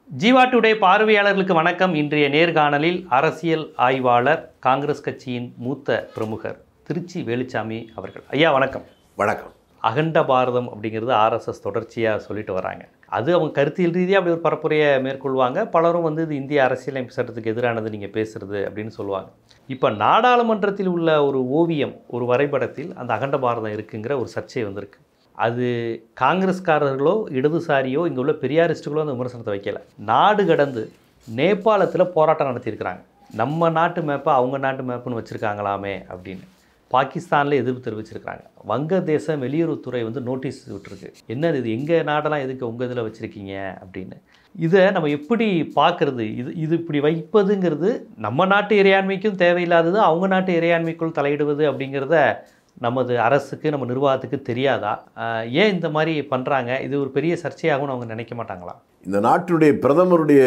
Jeeva today பார்வையாளர்களுக்கு வணக்கம் இன்றைய நேர்காணலில் அரசியல் ஆய்வாளர் காங்கிரஸ் கட்சியின் மூத்த பிரமுகர் திருச்சி வேலுச்சாமி அவர்கள் ஐயா வணக்கம் வணக்கம் அகண்ட பாரதம் அப்படிங்கிறது ஆர்எஸ்எஸ் தொடர்ச்சியாக சொல்லிட்டு வராங்க அது அவங்க கருத்தியல் ரீதியாக அப்படி ஒரு பரப்புரையை மேற்கொள்வாங்க பலரும் வந்து இது இந்திய அரசியலமைப்பு சட்டத்துக்கு எதிரானது நீங்கள் பேசுறது அப்படின்னு சொல்லுவாங்க இப்போ நாடாளுமன்றத்தில் உள்ள ஒரு ஓவியம் ஒரு வரைபடத்தில் அந்த அகண்ட பாரதம் இருக்குங்கிற ஒரு சர்ச்சை வந்திருக்கு அது காங்கிரஸ்காரர்களோ இடதுசாரியோ இங்கே உள்ள பெரியாரிஸ்டுகளோ அந்த விமர்சனத்தை வைக்கல நாடு கடந்து நேபாளத்தில் போராட்டம் நடத்தியிருக்கிறாங்க நம்ம நாட்டு மேப்பை அவங்க நாட்டு மேப்புன்னு வச்சுருக்காங்களாமே அப்படின்னு பாகிஸ்தானில் எதிர்ப்பு தெரிவிச்சிருக்காங்க வங்கதேசம் வெளியுறவுத்துறை வந்து நோட்டீஸ் விட்டுருக்கு என்ன இது எங்கள் நாடெல்லாம் எதுக்கு உங்கள் இதில் வச்சுருக்கீங்க அப்படின்னு இதை நம்ம எப்படி பார்க்குறது இது இது இப்படி வைப்பதுங்கிறது நம்ம நாட்டு இறையாண்மைக்கும் தேவையில்லாதது அவங்க நாட்டு இறையாண்மைக்குள் தலையிடுவது அப்படிங்கிறத நமது அரசுக்கு நம்ம நிர்வாகத்துக்கு தெரியாதா ஆஹ் ஏன் இந்த மாதிரி பண்ணுறாங்க இது ஒரு பெரிய சர்ச்சையாகும்னு அவங்க நினைக்க மாட்டாங்களா இந்த நாட்டுடைய பிரதமருடைய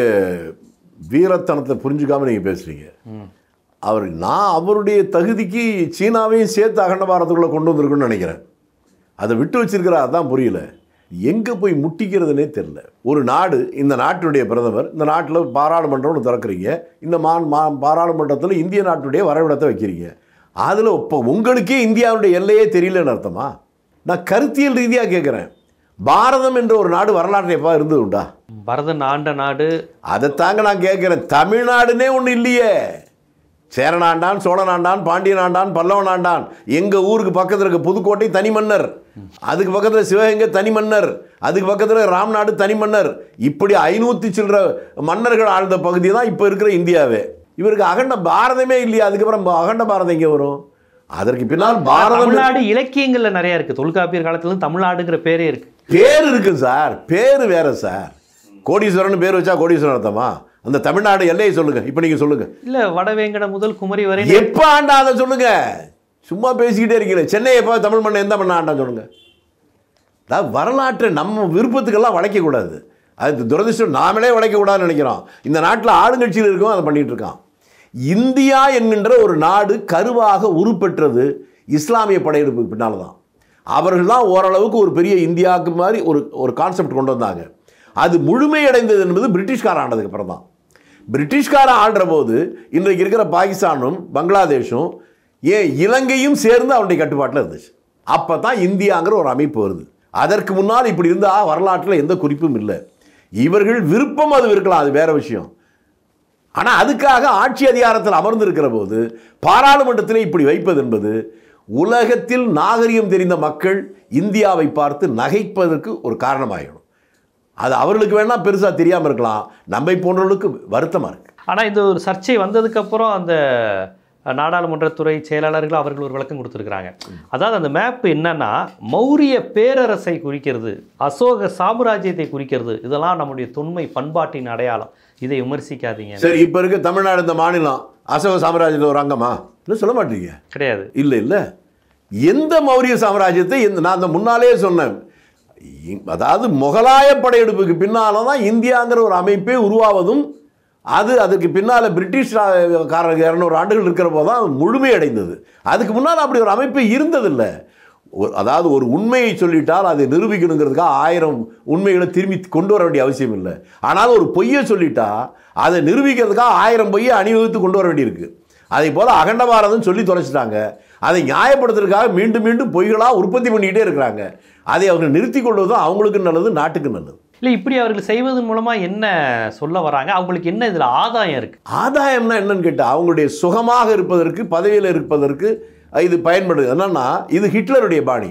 வீரத்தனத்தை புரிஞ்சுக்காம நீங்கள் பேசுகிறீங்க ம் அவர் நான் அவருடைய தகுதிக்கு சீனாவையும் சேர்த்து அகண்ட பாரதத்துக்குள்ளே கொண்டு வந்திருக்குன்னு நினைக்கிறேன் அதை விட்டு வச்சிருக்கிறா அதான் புரியல எங்கே போய் முட்டிக்கிறதுனே தெரில ஒரு நாடு இந்த நாட்டுடைய பிரதமர் இந்த நாட்டில் பாராளுமன்றம்னு திறக்கிறீங்க இந்த மா மா பாராளுமன்றத்தில் இந்திய நாட்டுடைய வரைபடத்தை வைக்கிறீங்க அதில் இப்போ உங்களுக்கே இந்தியாவுடைய எல்லையே தெரியலன்னு அர்த்தமா நான் கருத்தியல் ரீதியாக கேட்குறேன் பாரதம் என்ற ஒரு நாடு வரலாற்று எப்போ இருந்தது உண்டா பரதன் ஆண்ட நாடு அதைத்தாங்க நான் கேட்குறேன் தமிழ்நாடுனே ஒன்று இல்லையே சேரனாண்டான் சோழனாண்டான் பாண்டியனாண்டான் பல்லவனாண்டான் எங்கள் ஊருக்கு பக்கத்தில் இருக்க புதுக்கோட்டை தனி மன்னர் அதுக்கு பக்கத்தில் சிவகங்கை தனி மன்னர் அதுக்கு பக்கத்தில் ராம்நாடு தனி மன்னர் இப்படி ஐநூற்றி சில்லற மன்னர்கள் ஆழ்ந்த பகுதி தான் இப்போ இருக்கிற இந்தியாவே இவருக்கு அகண்ட பாரதமே இல்லையா அதுக்கப்புறம் அகண்ட பாரதம் எங்கே வரும் அதற்கு பின்னால் பாரதம் தமிழ்நாடு இலக்கியங்கள்ல நிறைய இருக்கு தொல்காப்பியர் காலத்துல இருந்து தமிழ்நாடுங்கிற பேரே இருக்கு பேர் இருக்கு சார் பேர் வேற சார் கோடீஸ்வரன் பேர் வச்சா கோடீஸ்வரன் அர்த்தமா அந்த தமிழ்நாடு எல்லையை சொல்லுங்க இப்போ நீங்கள் சொல்லுங்க இல்ல வடவேங்கடம் முதல் குமரி வரை எப்ப ஆண்டா அதை சொல்லுங்க சும்மா பேசிக்கிட்டே இருக்கீங்களே சென்னை எப்போ தமிழ் மண்ணை எந்த மண்ணை ஆண்டா சொல்லுங்க அதாவது வரலாற்றை நம்ம விருப்பத்துக்கெல்லாம் வளைக்கக்கூடாது அது துரதிருஷ்டம் நாமளே வளைக்கக்கூடாதுன்னு நினைக்கிறோம் இந்த நாட்டில் ஆளுங்கட்சியில் இருக்கோம் அதை பண்ணிட்டு இருக்கான் இந்தியா என்கின்ற ஒரு நாடு கருவாக உருப்பெற்றது இஸ்லாமிய படையெடுப்புக்கு பின்னால் தான் அவர்கள் தான் ஓரளவுக்கு ஒரு பெரிய இந்தியாவுக்கு மாதிரி ஒரு ஒரு கான்செப்ட் கொண்டு வந்தாங்க அது முழுமையடைந்தது என்பது பிரிட்டிஷ்கார ஆண்டதுக்கு அப்புறம் தான் பிரிட்டிஷ்காரன் ஆள்ற போது இன்றைக்கு இருக்கிற பாகிஸ்தானும் பங்களாதேஷும் ஏன் இலங்கையும் சேர்ந்து அவனுடைய கட்டுப்பாட்டில் இருந்துச்சு அப்போ தான் இந்தியாங்கிற ஒரு அமைப்பு வருது அதற்கு முன்னால் இப்படி இருந்தால் வரலாற்றில் எந்த குறிப்பும் இல்லை இவர்கள் விருப்பம் அது இருக்கலாம் அது வேற விஷயம் ஆனால் அதுக்காக ஆட்சி அதிகாரத்தில் அமர்ந்திருக்கிற போது பாராளுமன்றத்தில் இப்படி வைப்பது என்பது உலகத்தில் நாகரிகம் தெரிந்த மக்கள் இந்தியாவை பார்த்து நகைப்பதற்கு ஒரு காரணமாகிடும் அது அவர்களுக்கு வேணா பெருசாக தெரியாமல் இருக்கலாம் நம்மை போன்றவர்களுக்கு வருத்தமாக இருக்கு ஆனா இந்த ஒரு சர்ச்சை வந்ததுக்கு அப்புறம் அந்த நாடாளுமன்றத்துறை செயலாளர்கள் அவர்கள் ஒரு விளக்கம் கொடுத்துருக்குறாங்க அதாவது அந்த மேப் என்னன்னா மௌரிய பேரரசை குறிக்கிறது அசோக சாம்ராஜ்யத்தை குறிக்கிறது இதெல்லாம் நம்முடைய தொன்மை பண்பாட்டின் அடையாளம் இதை விமர்சிக்காதீங்க சரி இப்போ இருக்க தமிழ்நாடு இந்த மாநிலம் அசோக சாம்ராஜ்யத்தில் ஒரு அங்கமா இன்னும் சொல்ல மாட்டீங்க கிடையாது இல்லை இல்லை எந்த மௌரிய சாம்ராஜ்யத்தை இந்த நான் அந்த முன்னாலே சொன்னேன் இ- அதாவது முகலாய படையெடுப்புக்கு பின்னால் தான் இந்தியாங்கிற ஒரு அமைப்பே உருவாவதும் அது அதுக்கு பின்னால் பிரிட்டிஷ் ரா- காரர்கள் இரநூறு ஆண்டுகள் இருக்கிற போது தான் முழுமையடைந்தது அதுக்கு முன்னால் அப்படி ஒரு அமைப்பு இருந்ததில்லை ஒரு- அதாவது ஒரு உண்மையை சொல்லிட்டால் அதை நிரூபிக்கணுங்கிறதுக்காக ஆயிரம் உண்மைகளை திரும்பி கொண்டு வர வேண்டிய அவசியம் இல்லை ஆனால் ஒரு பொய்யை சொல்லிட்டா அதை நிரூபிக்கிறதுக்காக ஆயிரம் பொய்யை அணிவகுத்து கொண்டு வர வேண்டியிருக்கு அதே போல் அகண்ட பாரதம் சொல்லி தொலைச்சிட்டாங்க அதை நியாயப்படுத்துறதுக்காக மீண்டும் மீண்டும் பொய்களாக உற்பத்தி பண்ணிக்கிட்டே இருக்கிறாங்க அதை அவங்க நிறுத்தி கொள்வதும் அவங்களுக்கு நல்லது நாட்டுக்கு நல்லது இல்லை இப்படி அவர்கள் செய்வதன் மூலமா என்ன சொல்ல வராங்க அவங்களுக்கு என்ன இதுல ஆதாயம் இருக்கு ஆதாயம்னா என்னன்னு கேட்டால் அவங்களுடைய சுகமாக இருப்பதற்கு பதவியில் இருப்பதற்கு இது பயன்படுது என்னன்னா இது ஹிட்லருடைய பாணி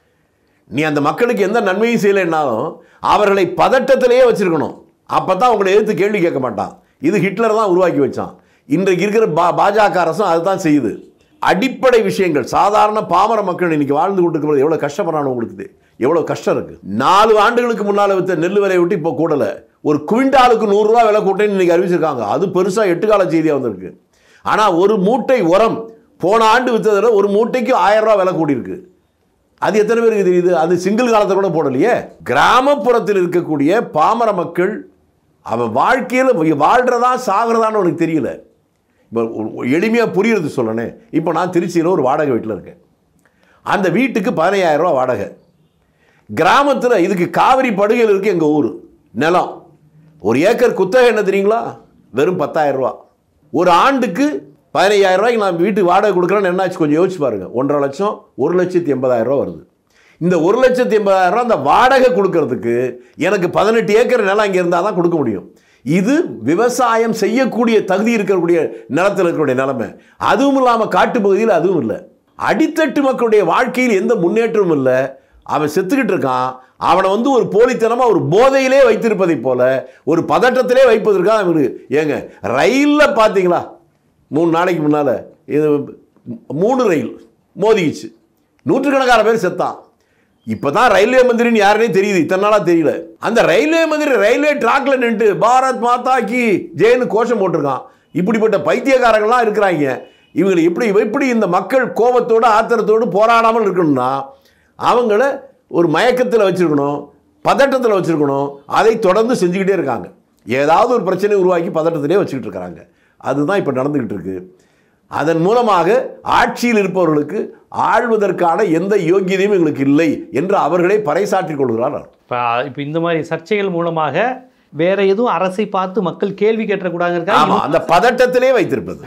நீ அந்த மக்களுக்கு எந்த நன்மையும் செய்யலைன்னாலும் அவர்களை பதட்டத்திலேயே வச்சிருக்கணும் அப்போ தான் அவங்களை எதிர்த்து கேள்வி கேட்க மாட்டான் இது ஹிட்லர் தான் உருவாக்கி வச்சான் இன்றைக்கு இருக்கிற பா பாஜக அரசும் அதுதான் செய்யுது அடிப்படை விஷயங்கள் சாதாரண பாமர மக்கள் இன்னைக்கு வாழ்ந்து கொண்டிருக்கிறது எவ்வளோ கஷ்டப்படுறானு உங்களுக்கு தெரியும். எவ்வளோ கஷ்டம் இருக்குது நாலு ஆண்டுகளுக்கு முன்னால் வித்த நெல் விலையை விட்டு இப்போ கூடலை ஒரு குவிண்டாலுக்கு நூறுரூவா விலை கூட்டேன்னு இன்னைக்கு அறிவிச்சிருக்காங்க அது பெருசாக எட்டு கால செய்தியாக வந்திருக்கு ஆனால் ஒரு மூட்டை உரம் போன ஆண்டு விற்றதில் ஒரு மூட்டைக்கு ஆயிரம் ரூபா விலை கூடியிருக்கு அது எத்தனை பேருக்கு தெரியுது அது சிங்கிள் காலத்தை கூட போடலையே கிராமப்புறத்தில் இருக்கக்கூடிய பாமர மக்கள் அவன் வாழ்க்கையில் வாழ்கிறதா சாகிறதான்னு உனக்கு தெரியல இப்போ எளிமையாக புரியுறது சொல்லணே இப்போ நான் திருச்சியில் ஒரு வாடகை வீட்டில் இருக்கேன் அந்த வீட்டுக்கு 15000 ரூபா வாடகை கிராமத்தில் இதுக்கு காவிரி படுகையில் இருக்குது எங்கள் ஊர் நிலம் ஒரு ஏக்கர் குத்தகை என்ன தெரியுங்களா வெறும் 10000 ரூபா ஒரு ஆண்டுக்கு பதினையாயிரம் ரூபாய்க்கு நான் வீட்டுக்கு வாடகை கொடுக்குறேன்னு என்னாச்சு கொஞ்சம் யோசிச்சு பாருங்க ஒன்றரை லட்சம் ஒரு லட்சத்தி எண்பதாயிரம் ரூபா வருது இந்த ஒரு லட்சத்தி எண்பதாயிரம் ரூபா அந்த வாடகை கொடுக்கறதுக்கு எனக்கு பதினெட்டு ஏக்கர் நிலம் இங்கே இருந்தால் தான் கொடுக்க முடியும் இது விவசாயம் செய்யக்கூடிய தகுதி இருக்கக்கூடிய நிலத்தில் இருக்கக்கூடிய நிலைமை அதுவும் இல்லாமல் காட்டு பகுதியில் அதுவும் இல்லை அடித்தட்டு மக்களுடைய வாழ்க்கையில் எந்த முன்னேற்றமும் இல்லை அவன் செத்துக்கிட்டு இருக்கான் அவனை வந்து ஒரு போலித்தனமாக ஒரு போதையிலே வைத்திருப்பதைப் போல ஒரு பதட்டத்திலே வைப்பதற்காக அவனுக்கு ஏங்க ரயிலில் பார்த்தீங்களா மூணு நாளைக்கு முன்னால் இது மூணு ரயில் மோதிக்கிச்சு நூற்றுக்கணக்கான பேர் செத்தான் இப்போ தான் ரயில்வே மந்திரின்னு யாருனே தெரியுது இத்தனை நாளாக தெரியல அந்த ரயில்வே மந்திரி ரயில்வே ட்ராக்ல நின்று பாரத் மாதா கி ஜெயின்னு கோஷம் போட்டிருக்கான் இப்படிப்பட்ட பைத்தியக்காரங்களாம் இருக்கிறாங்க இவங்களை எப்படி எப்படி இந்த மக்கள் கோபத்தோடு ஆத்திரத்தோடு போராடாமல் இருக்கணும்னா அவங்கள ஒரு மயக்கத்தில் வச்சுருக்கணும் பதட்டத்தில் வச்சுருக்கணும் அதை தொடர்ந்து செஞ்சுக்கிட்டே இருக்காங்க ஏதாவது ஒரு பிரச்சனை உருவாக்கி பதட்டத்திலே வச்சுக்கிட்டு இருக்கிறாங்க அதுதான் இப்போ நடந்துக்கிட்டு இருக்கு அதன் மூலமாக ஆட்சியில் இருப்பவர்களுக்கு ஆள்வதற்கான எந்த யோகியதையும் எங்களுக்கு இல்லை என்று அவர்களே பறைசாற்றிக் கொள்கிறார்கள் இப்போ இப்போ இந்த மாதிரி சர்ச்சைகள் மூலமாக வேற எதுவும் அரசை பார்த்து மக்கள் கேள்வி கேட்டக்கூடாதுங்கிறதுக்காக ஆமா அந்த பதட்டத்திலே வைத்திருப்பது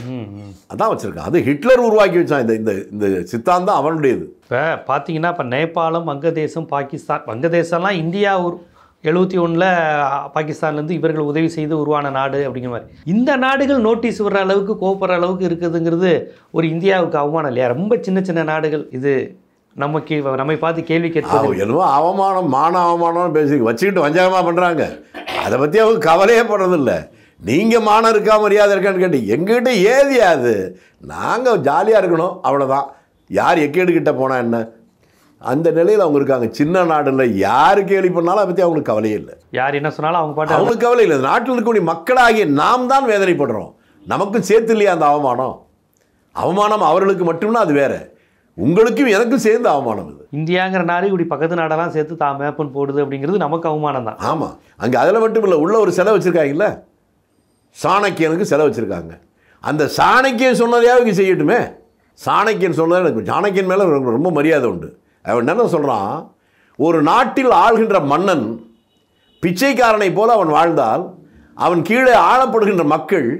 அதான் வச்சிருக்கான் அது ஹிட்லர் உருவாக்கி வச்சான் இந்த இந்த இந்த சித்தாந்தம் அவனுடையது இப்போ பார்த்தீங்கன்னா இப்போ நேபாளம் வங்கதேசம் பாகிஸ்தான் வங்கதேசம்லாம் இந்தியா ஒரு எழுபத்தி ஒன்றில் பாகிஸ்தான்லேருந்து இவர்கள் உதவி செய்து உருவான நாடு அப்படிங்கிற மாதிரி இந்த நாடுகள் நோட்டீஸ் விடுற அளவுக்கு கோப்படுற அளவுக்கு இருக்குதுங்கிறது ஒரு இந்தியாவுக்கு அவமானம் இல்லையா ரொம்ப சின்ன சின்ன நாடுகள் இது நமக்கு நம்மை பார்த்து கேள்வி கேட்பது அவன் என்னவோ அவமானம் மான அவமானம் பேசி வச்சுக்கிட்டு வஞ்சகமாக பண்ணுறாங்க அதை பற்றி அவங்க கவலையே படுறதில்ல நீங்கள் மானம் இருக்கா மரியாதை இருக்கான்னு கேட்டு எங்ககிட்ட ஏது அது நாங்கள் ஜாலியாக இருக்கணும் அவ்வளோதான் யார் எக்கேடுகிட்ட போனால் என்ன அந்த நிலையில் அவங்க இருக்காங்க சின்ன நாடுல யார் கேள்வி பண்ணாலும் அதை பற்றி அவங்களுக்கு கவலையே இல்லை யார் என்ன சொன்னாலும் அவங்க பாட்டு அவங்களுக்கு கவலை இல்லை நாட்டில் இருக்கக்கூடிய மக்களாகிய நாம் தான் வேதனைப்படுறோம் நமக்கும் சேர்த்து இல்லையா அந்த அவமானம் அவமானம் அவர்களுக்கு மட்டும்னா அது வேற உங்களுக்கும் எனக்கும் சேர்ந்து அவமானம் இது இந்தியாங்கிற நாடு இப்படி பக்கத்து நாடெல்லாம் சேர்த்து தான் மேப்பன் போடுது அப்படிங்கிறது நமக்கு அவமானம் தான் ஆமாம் அங்கே அதில் மட்டும் இல்லை உள்ள ஒரு செலவு வச்சுருக்காங்கல்ல சாணக்கியனுக்கு செலவு வச்சுருக்காங்க அந்த சாணக்கியன் சொன்னதையாவது இங்கே செய்யட்டுமே சாணக்கியன் சொன்னதை எனக்கு சாணக்கியன் மேலே ரொம்ப ரொம்ப மரியாதை உண்டு அவன் என்ன சொல்கிறான் ஒரு நாட்டில் ஆள்கின்ற மன்னன் பிச்சைக்காரனை போல அவன் வாழ்ந்தால் அவன் கீழே ஆளப்படுகின்ற மக்கள்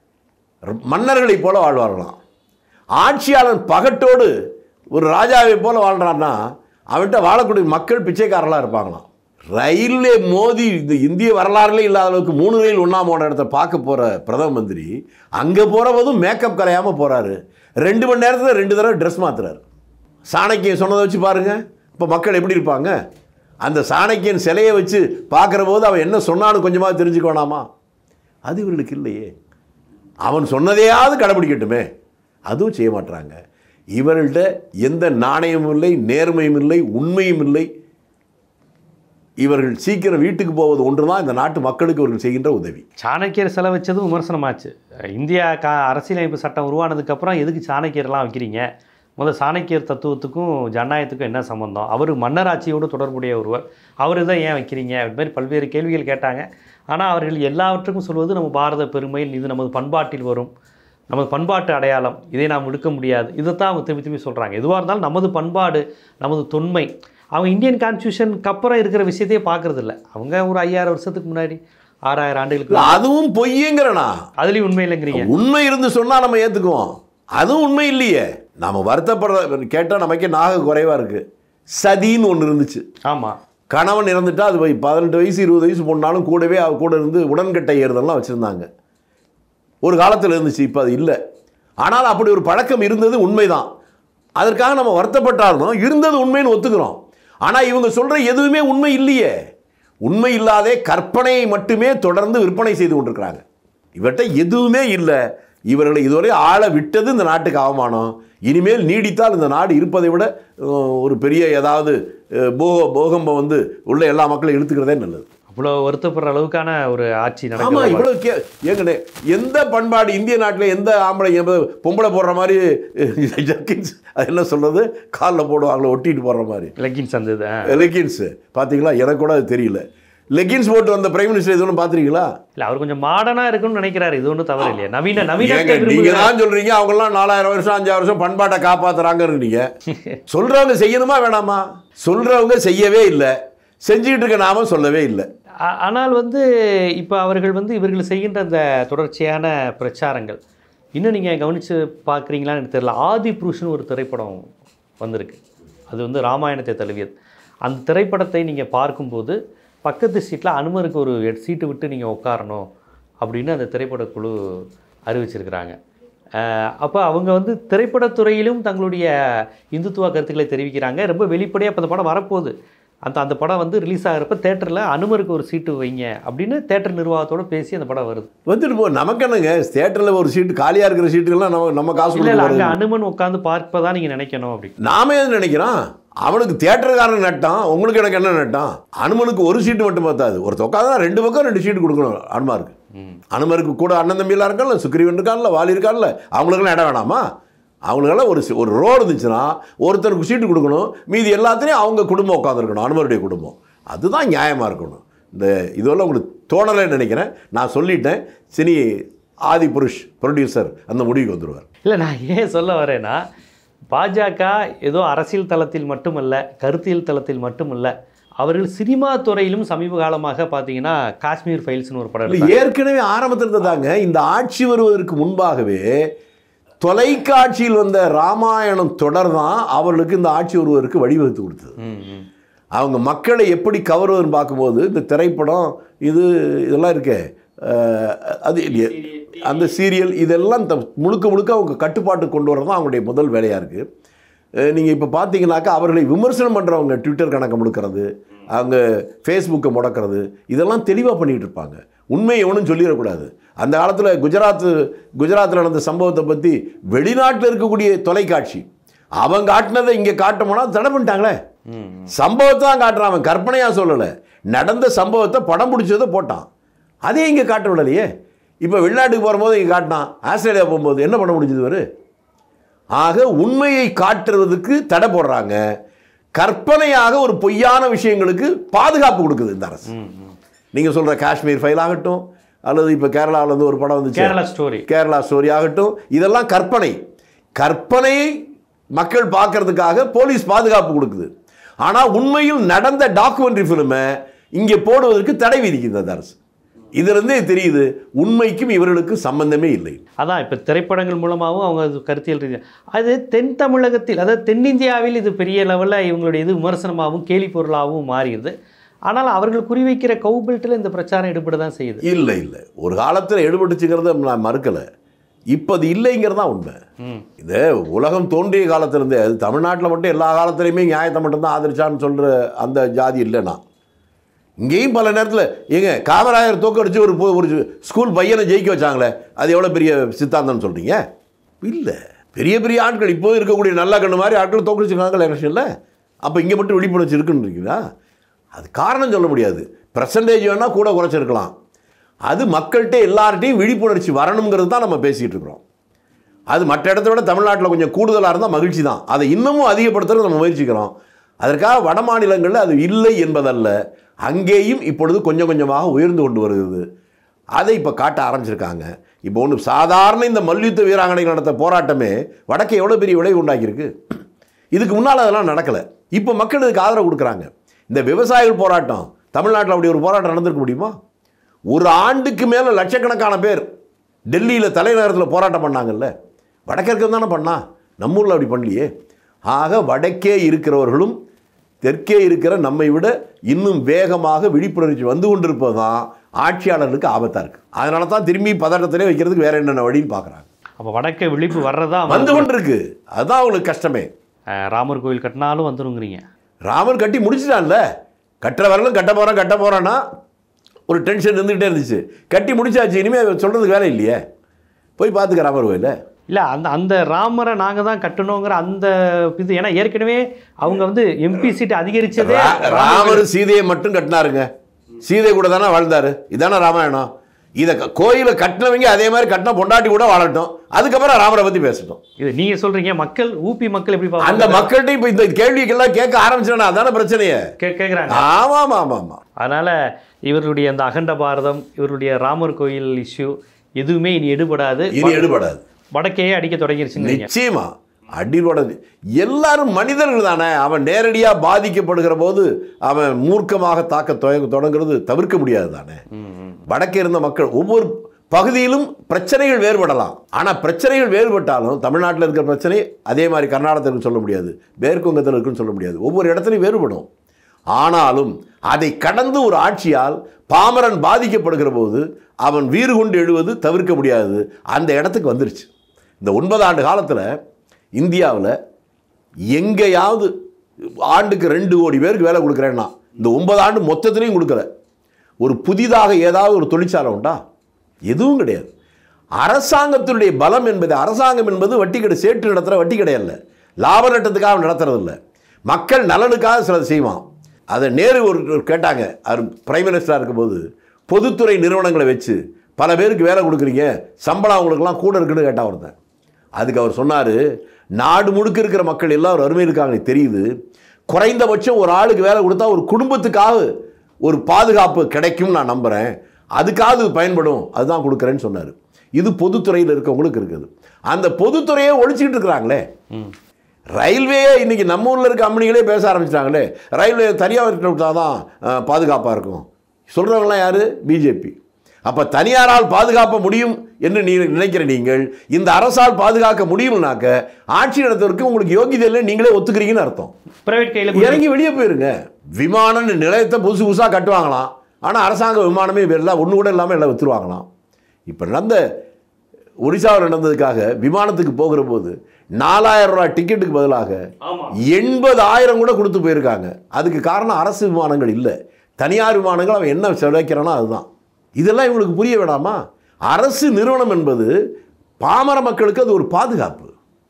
மன்னர்களைப் போல வாழ்வார்களாம் ஆட்சியாளன் பகட்டோடு ஒரு ராஜாவை போல வாழ்றான்னா அவன்கிட்ட வாழக்கூடிய மக்கள் பிச்சைக்காரர்களாக இருப்பாங்களாம் ரயிலே மோதி இந்த இந்திய வரலாறுலே இல்லாத அளவுக்கு மூணு ரயில் ஒன்றாம் போன இடத்த பார்க்க போகிற பிரதம மந்திரி அங்கே போகிறவதும் மேக்கப் கலையாமல் போகிறாரு ரெண்டு மணி நேரத்தில் ரெண்டு தடவை ட்ரெஸ் மாத்துறாரு சாணக்கியன் சொன்னதை வச்சு பாருங்க இப்போ மக்கள் எப்படி இருப்பாங்க அந்த சாணக்கியன் சிலையை வச்சு பார்க்குற போது அவன் என்ன சொன்னான்னு கொஞ்சமாக தெரிஞ்சுக்க வேணாமா அது இவர்களுக்கு இல்லையே அவன் சொன்னதையாவது கடைபிடிக்கட்டுமே அதுவும் செய்ய மாட்டாங்க இவர்கள்ட்ட எந்த நாணயமும் இல்லை நேர்மையும் இல்லை உண்மையும் இல்லை இவர்கள் சீக்கிரம் வீட்டுக்கு போவது ஒன்று தான் இந்த நாட்டு மக்களுக்கு இவர்கள் செய்கின்ற உதவி சாணக்கியர் செலவு வச்சதும் விமர்சனமாச்சு இந்தியா கா அரசியலமைப்பு சட்டம் உருவானதுக்கப்புறம் எதுக்கு சாணக்கியர்லாம் வைக்கிறீங்க முதல் சாணக்கியர் தத்துவத்துக்கும் ஜனநாயகத்துக்கும் என்ன சம்பந்தம் அவர் மன்னராட்சியோடு தொடர்புடைய ஒருவர் அவர் இதை ஏன் வைக்கிறீங்க அது மாதிரி பல்வேறு கேள்விகள் கேட்டாங்க ஆனால் அவர்கள் எல்லாவற்றுக்கும் சொல்வது நம்ம பாரத பெருமையில் இது நமது பண்பாட்டில் வரும் நமது பண்பாட்டு அடையாளம் இதை நாம் விடுக்க முடியாது இதைத்தான் அவங்க திரும்பி திரும்பி சொல்கிறாங்க எதுவாக இருந்தாலும் நமது பண்பாடு நமது தொன்மை அவங்க இந்தியன் கான்ஸ்டியூஷனுக்கு அப்புறம் இருக்கிற விஷயத்தையே பார்க்கறது இல்ல அவங்க ஒரு ஐயாயிரம் வருஷத்துக்கு முன்னாடி ஆறாயிரம் ஆண்டுகளுக்கு அதுவும் பொய்யுங்கிறனா அதுலேயும் உண்மை இல்லைங்கிறீங்க உண்மை இருந்து சொன்னால் நம்ம ஏற்றுக்குவோம் அதுவும் உண்மை இல்லையே நாம் வருத்தப்படுற கேட்டால் நமக்கே நாக குறைவாக இருக்குது சதின்னு ஒன்று இருந்துச்சு ஆமாம் கணவன் இறந்துட்டா அது போய் பதினெட்டு வயசு இருபது வயசு பொண்ணாலும் கூடவே அவ கூட இருந்து உடன்கட்டை ஏறுதல்லாம் வச்சுருந்தாங்க ஒரு காலத்தில் இருந்துச்சு இப்போ அது இல்லை ஆனால் அப்படி ஒரு பழக்கம் இருந்தது உண்மைதான் அதற்காக நம்ம வருத்தப்பட்டாலும் இருந்தது உண்மைன்னு ஒத்துக்கிறோம் ஆனால் இவங்க சொல்கிற எதுவுமே உண்மை இல்லையே உண்மை இல்லாதே கற்பனையை மட்டுமே தொடர்ந்து விற்பனை செய்து கொண்டிருக்கிறாங்க இவர்கிட்ட எதுவுமே இல்லை இவர்களை இதுவரை ஆள விட்டது இந்த நாட்டுக்கு அவமானம் இனிமேல் நீடித்தால் இந்த நாடு இருப்பதை விட அஹ், ஒரு பெரிய ஏதாவது அஹ், போக போகம்பம் வந்து உள்ள எல்லா மக்களையும் இழுத்துக்கிறதே நல்லது அவ்வளோ வருத்தப்படுற அளவுக்கான ஒரு ஆட்சி ஆமா நடக்குது இவ்வளவு கே ஏங்கண்ணே எந்த பண்பாடு இந்திய நாட்டில் எந்த ஆம்பளை எந்த பொம்பளை போடுற மாதிரி ஜர்க்கின்ஸ் அது என்ன சொல்றது காலில் போடுவாங்களே ஒட்டிட்டு போடுற மாதிரி லெக்கின்ஸ் அந்த இது ஆ. லெகின்ஸ் பார்த்தீங்களா எனக்கு கூட அது தெரியல லெகின்ஸ் போட்டு வந்த பிரைம் மினிஸ்டர் இது ஒன்று பார்த்துருக்கீங்களா இல்ல அவர் கொஞ்சம் மாடர்னா இருக்குன்னு நினைக்கிறாரு இது ஒன்றும் தவறு இல்லையா நவீன நவீன ஏங்க நீங்க தான் சொல்றீங்க அவங்கெல்லாம் நாலாயிரம் வருஷம் அஞ்சாயிரம் வருஷம் பண்பாட்டை காப்பாத்துறாங்கன்னு நீங்க சொல்றவங்க செய்யணுமா வேணாமா சொல்றவங்க செய்யவே இல்லை செஞ்சுக்கிட்டு இருக்க நாம சொல்லவே இல்லை ஆ- ஆனால் வந்து இப்போ அவர்கள் வந்து இவர்கள் செய்கின்ற அந்த தொடர்ச்சியான பிரச்சாரங்கள் இன்னும் நீங்கள் கவனித்து பார்க்குறீங்களான்னு எனக்கு தெரியல ஆதி புருஷன் ஒரு திரைப்படம் வந்திருக்கு அது வந்து ராமாயணத்தை தழுவியது அந்த திரைப்படத்தை நீங்கள் பார்க்கும்போது பக்கத்து சீட்டில் அனுமருக்கு ஒரு எட் சீட்டு விட்டு நீங்கள் உட்காரணும் அப்படின்னு அந்த திரைப்படக்குழு அறிவிச்சிருக்கிறாங்க அப்போ அவங்க வந்து திரைப்படத்துறையிலும் தங்களுடைய இந்துத்துவ கருத்துக்களை தெரிவிக்கிறாங்க ரொம்ப வெளிப்படையாக இப்போ அந்த படம் வரப்போகுது அந்த அந்த படம் வந்து ரிலீஸ் ஆகிறப்ப தேட்டரில் அனுமருக்கு ஒரு சீட்டு வைங்க அப்படின்னு தேட்டர் நிர்வாகத்தோட பேசி அந்த படம் வருது வந்துட்டு போ நமக்கு என்னங்க தேட்டரில் ஒரு சீட்டு காலியாக இருக்கிற சீட்டுகள்லாம் நம்ம நம்ம காசு இல்லை இல்லை கொடுத்து அங்கே அனுமன் உட்காந்து பார்ப்பதான் நீங்கள் நினைக்கணும் அப்படி நாம எது நினைக்கிறோம் அவனுக்கு தேட்டருக்காரன் நட்டான் உங்களுக்கு எனக்கு என்ன நட்டான் அனுமனுக்கு ஒரு சீட்டு மட்டும் பார்த்தாது ஒரு தொக்காதான் ரெண்டு பக்கம் ரெண்டு சீட்டு கொடுக்கணும் அனுமாருக்கு ம் அனுமருக்கு கூட அண்ணன் தம்பியெல்லாம் இருக்கான்ல சுக்ரீவன் இருக்கான்ல வாலி இருக்கான்ல அவங்களுக்கெல்லாம் இடம் வேணாமா அவங்களுக்கெல்லாம் ஒரு சி- ஒரு ரோடு இருந்துச்சுன்னா ஒருத்தருக்கு சீட்டு கொடுக்கணும் மீதி எல்லாத்துலேயும் அவங்க குடும்பம் உட்காந்துருக்கணும் அனுமருடைய குடும்பம் அதுதான் நியாயமாக இருக்கணும் இந்த இதெல்லாம் உங்களுக்கு தோணலைன்னு நினைக்கிறேன் நான் சொல்லிட்டேன் சினி ஆதி புருஷ் ப்ரொடியூசர் அந்த முடிவுக்கு வந்துடுவார் இல்லை நான் ஏன் சொல்ல வரேன்னா பாஜக ஏதோ அரசியல் தளத்தில் மட்டுமல்ல கருத்தியல் தளத்தில் மட்டுமல்ல அவர்கள் சினிமா துறையிலும் சமீப காலமாக பார்த்தீங்கன்னா காஷ்மீர் ஃபைல்ஸ்னு ஒரு படம் இல்லை எடுத்தாங்க. ஏற்கனவே ஆரம்பத்தில் இருந்ததாங்க இந்த ஆட்சி வருவதற்கு முன்பாகவே தொலைக்காட்சியில் வந்த ராமாயணம் தொடர் தான் அவர்களுக்கு இந்த ஆட்சி வருவதற்கு வழிவகுத்து கொடுத்தது ம் ம் அவங்க மக்களை எப்படி கவருவதுன்னு பார்க்கும்போது இந்த திரைப்படம் இது இதெல்லாம் இருக்கே அஹ், அது இல்லையே அந்த சீரியல் இதெல்லாம் த- முழுக்க முழுக்க அவங்க கட்டுப்பாட்டு கொண்டு வரது தான் அவங்களுடைய முதல் வேலையாக இருக்குது நீங்கள் இப்போ பார்த்தீங்கன்னாக்கா அவர்களை விமர்சனம் பண்ணுறவங்க ட்விட்டர் கணக்கை முடுக்கிறது அவங்க ஃபேஸ்புக்கை முடக்கிறது இதெல்லாம் தெளிவாக பண்ணிகிட்டு இருப்பாங்க உண்மையை எவனும் சொல்லிடக்கூடாது அந்த காலத்தில் குஜராத் குஜராத்தில் நடந்த சம்பவத்தை பற்றி வெளிநாட்டில் இருக்கக்கூடிய தொலைக்காட்சி அவன் காட்டினதை இங்கே காட்டணும்னா தடை பண்ணிட்டாங்களே ம் சம்பவத்தை தான் காட்டுறான் அவன் கற்பனையாக சொல்லலை நடந்த சம்பவத்தை படம் பிடிச்சதை போட்டான் அதே இங்கே காட்ட விடலையே இப்போ வெளிநாட்டுக்கு போகும்போது இங்கே காட்டினான் ஆஸ்திரேலியா போகும்போது என்ன பண்ண முடிஞ்சது வரு ஆக உண்மையை காட்டுறதுக்கு தடை போடுறாங்க கற்பனையாக ஒரு பொய்யான விஷயங்களுக்கு பாதுகாப்பு கொடுக்குது இந்த அரசு ம் ம் நீங்கள் சொல்கிற காஷ்மீர் ஃபைல் ஆகட்டும் அல்லது இப்போ கேரளாவில் வந்து ஒரு படம் வந்துச்சு கேரளா ஸ்டோரி கேரளா ஸ்டோரி ஆகட்டும் இதெல்லாம் கற்பனை கற்பனையை மக்கள் பார்க்கறதுக்காக போலீஸ் பாதுகாப்பு கொடுக்குது ஆனால் உண்மையில் நடந்த டாக்குமெண்ட்ரி ஃபிலிமை இங்கே போடுவதற்கு தடை விதிக்குது அந்த அரசு இதிலிருந்தே தெரியுது உண்மைக்கும் இவர்களுக்கும் சம்பந்தமே இல்லை அதான் இப்போ திரைப்படங்கள் மூலமாகவும் அவங்க அது கருத்தியல் ரீதியாக அது தென் தமிழகத்தில் அதாவது தென்னிந்தியாவில் இது பெரிய லெவலில் இவங்களுடைய இது விமர்சனமாகவும் கேலி பொருளாகவும் மாறிடுது ஆனால் அவர்கள் குறிவைக்கிற கவுபெல்ட்டில் இந்த பிரச்சாரம் ஈடுபட தான் செய்யுது இல்லை இல்லை ஒரு காலத்தில் எடுபட்டுச்சுங்கிறத நான் மறுக்கலை இப்போ அது இல்லைங்கிறது தான் உண்மை ம் இது உலகம் தோன்றிய காலத்திலிருந்தே அது தமிழ்நாட்டில் மட்டும் எல்லா காலத்துலையுமே நியாயத்தை மட்டும்தான் ஆதரிச்சான்னு சொல்கிற அந்த ஜாதி இல்லைண்ணா இங்கேயும் பல நேரத்தில் ஏங்க காமராஜர் தோக்கடிச்சு ஒரு பொ- ஒரு ஸ்கூல் பையனை ஜெயிக்க வச்சாங்களே அது எவ்வளோ பெரிய சித்தாந்தம்னு சொல்கிறீங்க இல்லை பெரிய பெரிய ஆட்கள் இப்போ இருக்கக்கூடிய நல்ல கண்ணு மாதிரி ஆட்கள் தோக்கடிச்சிருக்காங்க எலெக்ஷனில் அப்போ இங்கே மட்டும் விழிப்புணர்ச்சி இருக்குன்னு இருக்கீங்களா அது காரணம் சொல்ல முடியாது பர்சன்டேஜ் வேணால் கூட குறைச்சிருக்கலாம் அது மக்கள்கிட்ட எல்லார்ட்டையும் விழிப்புணர்ச்சி வரணுங்கிறது தான் நம்ம பேசிகிட்டு இருக்கிறோம் அது மற்ற இடத்த விட தமிழ்நாட்டில் கொஞ்சம் கூடுதலாக இருந்தால் மகிழ்ச்சி தான் அதை இன்னமும் அதிகப்படுத்துறது நம்ம முயற்சிக்கிறோம் அதற்காக வட மாநிலங்களில் அது இல்லை என்பதல்ல அங்கேயும் இப்பொழுது கொஞ்சம் கொஞ்சமாக உயர்ந்து கொண்டு வருகிறது அதை இப்போ காட்ட ஆரம்பிச்சிருக்காங்க இப்போ ஒன்று சாதாரண இந்த மல்யுத்த வீராங்கனைகள் நடத்த போராட்டமே வடக்கே எவ்வளோ பெரிய விளைவு உண்டாக்கியிருக்கு இதுக்கு முன்னால் அதெல்லாம் நடக்கலை இப்போ மக்கள் இதுக்கு ஆதரவு கொடுக்குறாங்க இந்த விவசாயிகள் போராட்டம் தமிழ்நாட்டில் அப்படி ஒரு போராட்டம் நடந்திருக்க முடியுமா ஒரு ஆண்டுக்கு மேலே லட்சக்கணக்கான பேர் டெல்லியில் தலைநகரத்தில் போராட்டம் பண்ணாங்கல்ல வடக்கே தானே பண்ணா நம்ம ஊரில் அப்படி பண்ணலையே ஆக வடக்கே இருக்கிறவர்களும் தெற்கே இருக்கிற நம்மை விட இன்னும் வேகமாக விழிப்புணர்ச்சி வந்து கொண்டிருப்பது தான் ஆட்சியாளர்களுக்கு ஆபத்தாக இருக்குது அதனால தான் திரும்பி பதட்டத்திலே வைக்கிறதுக்கு வேற என்னென்ன வழின்னு பார்க்குறாங்க அப்போ வடக்க விழிப்பு வர்றதா வந்து கொண்டிருக்கு அதுதான் அவங்களுக்கு கஷ்டமே அஹ், ராமர் கோவில் கட்டினாலும் வந்துருங்கிறீங்க ராமன் கட்டி முடிச்சிட்டான்ல கட்டுற வரலும் கட்ட போகிறோம் கட்ட போகிறோன்னா ஒரு டென்ஷன் இருந்துகிட்டே இருந்துச்சு கட்டி முடிச்சாச்சு இனிமேல் சொல்கிறதுக்கு வேலை இல்லையே போய் பார்த்துக்க ராமர் கோயில இல்லை அந்த அந்த ராமரை நாங்கள் தான் கட்டணுங்கிற அந்த இது ஏன்னா ஏற்கனவே அவங்க வந்து எம்பி சீட் அதிகரிச்சதே ரா- ராமர் சீதையை மட்டும் கட்டினாருங்க சீதை கூட தானே வாழ்ந்தாரு இதானே ராமாயணம் இதை க- கோயிலை கட்டினவங்க அதே மாதிரி கட்டின பொண்டாட்டி கூட வாழட்டும் அதுக்கப்புறம் ராமரை பற்றி பேசட்டும் இது நீங்க சொல்றீங்க மக்கள் ஊபி மக்கள் எப்படி அந்த பார்ப்பாங்க மக்கள்கிட்ட இப்போ இந்த கேள்விக்கெல்லாம் கேட்க ஆரம்பிச்சிடணும் அதான பிரச்சனையே கே- கேக்குறாங்க ஆமாம் ஆமாம் ஆமாம் அதனால இவர்களுடைய அந்த அகண்ட பாரதம் இவருடைய ராமர் கோயில் இஷ்யூ எதுவுமே இனி எடுபடாது இனி எடுபடாது வடக்கையே அடிக்க தொடங்கிருச்சுங்கிறீங்க நிச்சயமா அடியோட எல்லாரும் மனிதர்கள் தானே அவன் நேரடியாக பாதிக்கப்படுகிற போது அவன் மூர்க்கமாக தாக்க தொ- தொடங்குறது தவிர்க்க முடியாது தானே ம், ம். வடக்கே இருந்த மக்கள் ஒவ்வொரு பகுதியிலும் பிரச்சனைகள் வேறுபடலாம் ஆனால் பிரச்சனைகள் வேறுபட்டாலும் தமிழ்நாட்டில் இருக்கிற பிரச்சனை அதே மாதிரி கர்நாடகத்தில் சொல்ல முடியாது மேற்குவங்கத்தில் இருக்குன்னு சொல்ல முடியாது ஒவ்வொரு இடத்துலையும் வேறுபடும் ஆனாலும் அதை கடந்து ஒரு ஆட்சியால் பாமரன் பாதிக்கப்படுகிற போது அவன் வீறு கொண்டு எழுவது தவிர்க்க முடியாது அந்த இடத்துக்கு வந்துருச்சு இந்த ஒன்பது ஆண்டு காலத்தில் இந்தியாவில் எங்கேயாவது ஆண்டுக்கு ரெண்டு கோடி பேருக்கு வேலை கொடுக்குறேன்னா இந்த ஒன்பது ஆண்டு மொத்தத்துலேயும் கொடுக்கல ஒரு புதிதாக ஏதாவது ஒரு தொழிற்சாலை உண்டா எதுவும் கிடையாது அரசாங்கத்தினுடைய பலம் என்பது அரசாங்கம் என்பது வட்டி கடை சேற்று நடத்துகிற வட்டி கடை அல்ல லாப நட்டத்துக்காக நடத்துறது இல்லை மக்கள் நலனுக்காக சிலது செய்வான் அதை நேரு ஒரு ஒரு கேட்டாங்க அவர் பிரைம் மினிஸ்டராக இருக்கும்போது பொதுத்துறை நிறுவனங்களை வச்சு பல பேருக்கு வேலை கொடுக்குறீங்க சம்பளம் அவங்களுக்கெல்லாம் கூட இருக்குன்னு கேட்டால் ஒருத்தன் அதுக்கு அவர் சொன்னார் நாடு முழுக்க இருக்கிற மக்கள் எல்லாம் ஒரு அருமை இருக்காங்க எனக்கு தெரியுது குறைந்தபட்சம் ஒரு ஆளுக்கு வேலை கொடுத்தா ஒரு குடும்பத்துக்காக ஒரு பாதுகாப்பு கிடைக்கும் நான் நம்புகிறேன் அதுக்காக இது பயன்படும் அதுதான் கொடுக்குறேன்னு சொன்னார் இது பொதுத்துறையில் இருக்கவங்களுக்கு இருக்குது அந்த பொதுத்துறையை ஒழிச்சிக்கிட்டு இருக்கிறாங்களே ரயில்வேயே இன்னைக்கு நம்ம ஊரில் இருக்க கம்பெனிகளே பேச ஆரம்பிச்சிட்டாங்களே ரயில்வே தனியார் விட்டா தான் பாதுகாப்பாக இருக்கும் சொல்கிறவங்களாம் யார் பிஜேபி அப்போ தனியாரால் பாதுகாக்க முடியும் என்று நீ நினைக்கிற நீங்கள் இந்த அரசால் பாதுகாக்க முடியும்னாக்க ஆட்சி நடத்துவதற்கு உங்களுக்கு யோகிதை இல்லை நீங்களே ஒத்துக்கிறீங்கன்னு அர்த்தம் பிரைவேட் கையில் கொடுத்து- இறங்கி வெளியே போயிருங்க விமான நிலையத்தை புதுசு புதுசாக கட்டுவாங்களாம் ஆனால் அரசாங்க விமானமே எல்லாம் ஒன்று கூட இல்லாமல் எல்லாம் விற்றுருவாங்களாம் இப்போ நடந்த ஒரிசாவில் நடந்ததுக்காக விமானத்துக்கு போகிற போது நாலாயிரம் ரூபாய் டிக்கெட்டுக்கு பதிலாக ஆமா எண்பதாயிரம் கூட கொடுத்து போயிருக்காங்க அதுக்கு காரணம் அரசு விமானங்கள் இல்லை தனியார் விமானங்கள் அவன் என்ன செலவைக்கிறானோ அதுதான் இதெல்லாம் இவங்களுக்கு புரிய வேணாமா அரசு நிறுவனம் என்பது பாமர மக்களுக்கு அது ஒரு பாதுகாப்பு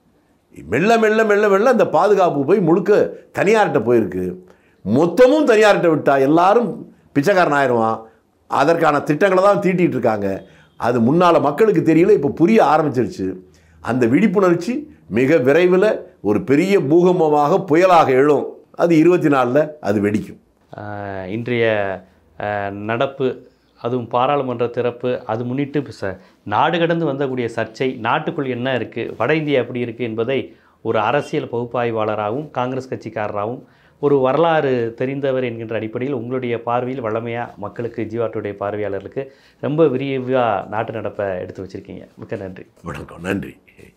மெல்ல மெல்ல மெல்ல மெல்ல அந்த பாதுகாப்பு போய் முழுக்க தனியார்கிட்ட போயிருக்கு மொத்தமும் தனியார்கிட்ட விட்டா எல்லாரும் பிச்சைக்காரன் ஆயிடுவான் அதற்கான திட்டங்களை தான் தீட்டிட்டு இருக்காங்க அது முன்னால் மக்களுக்கு தெரியல இப்போ புரிய ஆரம்பிச்சிருச்சு அந்த விழிப்புணர்ச்சி மிக விரைவில் ஒரு பெரிய பூகம்பமாக புயலாக எழும் அது இருபத்தி நாலில் அது வெடிக்கும் ஆஹ் இன்றைய ஆஹ் நடப்பு அதுவும் பாராளுமன்ற திறப்பு அது முன்னிட்டு இப்ப ச நாடு கடந்து வந்தக்கூடிய சர்ச்சை நாட்டுக்குள் என்ன இருக்குது வட இந்தியா எப்படி இருக்குது என்பதை ஒரு அரசியல் பகுப்பாய்வாளராகவும் காங்கிரஸ் கட்சிக்காரராகவும் ஒரு வரலாறு தெரிந்தவர் என்கின்ற அடிப்படையில் உங்களுடைய பார்வையில் வளமையாக மக்களுக்கு ஜீவாட்டுடைய பார்வையாளர்களுக்கு ரொம்ப விரிவாக நாட்டு நடப்பை எடுத்து வச்சுருக்கீங்க மிக்க நன்றி வணக்கம் நன்றி